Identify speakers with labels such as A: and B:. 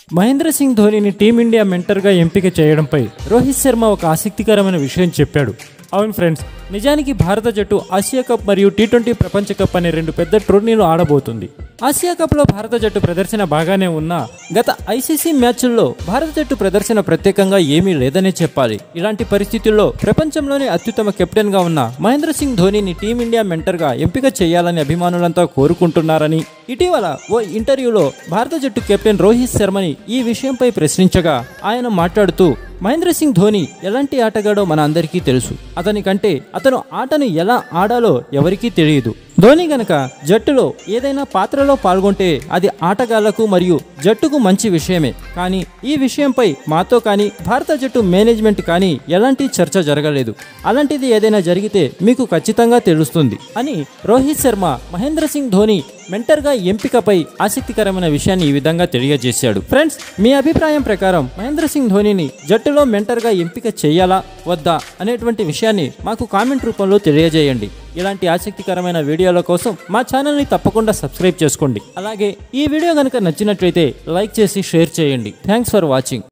A: మహేంద్ర సింగ్ ధోనీని టీమిండియా మెంటర్గా ఎంపిక చేయడంపై రోహిత్ శర్మ ఒక ఆసక్తికరమైన విషయం చెప్పాడు అవును ఫ్రెండ్స్ నిజానికి భారత జట్టు ఆసియా కప్ మరియు టీ ట్వంటీ ప్రపంచ కప్ అనే రెండు పెద్ద టోర్నీలు ఆడబోతుంది ఆసియా కప్లో భారత జట్టు ప్రదర్శన బాగానే ఉన్నా గత ఐసీసీ మ్యాచ్ల్లో భారత జట్టు ప్రదర్శన ప్రత్యేకంగా ఏమీ లేదనే చెప్పాలి ఇలాంటి పరిస్థితుల్లో ప్రపంచంలోనే అత్యుత్తమ కెప్టెన్గా ఉన్న మహేంద్ర సింగ్ ధోనీని టీమిండియా మెంటర్గా ఎంపిక చేయాలని అభిమానులంతా కోరుకుంటున్నారని ఇటీవల ఓ ఇంటర్వ్యూలో భారత జట్టు కెప్టెన్ రోహిత్ శర్మని ఈ విషయంపై ప్రశ్నించగా ఆయన మాట్లాడుతూ మహేంద్ర సింగ్ ధోని ఎలాంటి ఆటగాడో మన అందరికీ తెలుసు అతని కంటే అతను ఆటను ఎలా ఆడాలో ఎవరికీ తెలియదు ధోని గనక జట్టులో ఏదైనా పాత్రలో పాల్గొంటే అది ఆటగాళ్లకు మరియు జట్టుకు మంచి విషయమే కానీ ఈ విషయంపై మాతో కానీ భారత జట్టు మేనేజ్మెంట్ కానీ ఎలాంటి చర్చ జరగలేదు అలాంటిది ఏదైనా జరిగితే మీకు ఖచ్చితంగా తెలుస్తుంది అని రోహిత్ శర్మ మహేంద్ర సింగ్ ధోని మెంటర్గా ఎంపికపై ఆసక్తికరమైన విషయాన్ని ఈ విధంగా తెలియజేశాడు ఫ్రెండ్స్ మీ అభిప్రాయం ప్రకారం మహేంద్ర సింగ్ ధోనిని జట్టులో మెంటర్గా ఎంపిక చేయాలా వద్దా అనేటువంటి విషయాన్ని మాకు కామెంట్ రూపంలో తెలియజేయండి ఇలాంటి ఆసక్తికరమైన వీడియోల కోసం మా ఛానల్ని తప్పకుండా సబ్స్క్రైబ్ చేసుకోండి అలాగే ఈ వీడియో కనుక నచ్చినట్లయితే లైక్ చేసి షేర్ చేయండి థ్యాంక్స్ ఫర్ వాచింగ్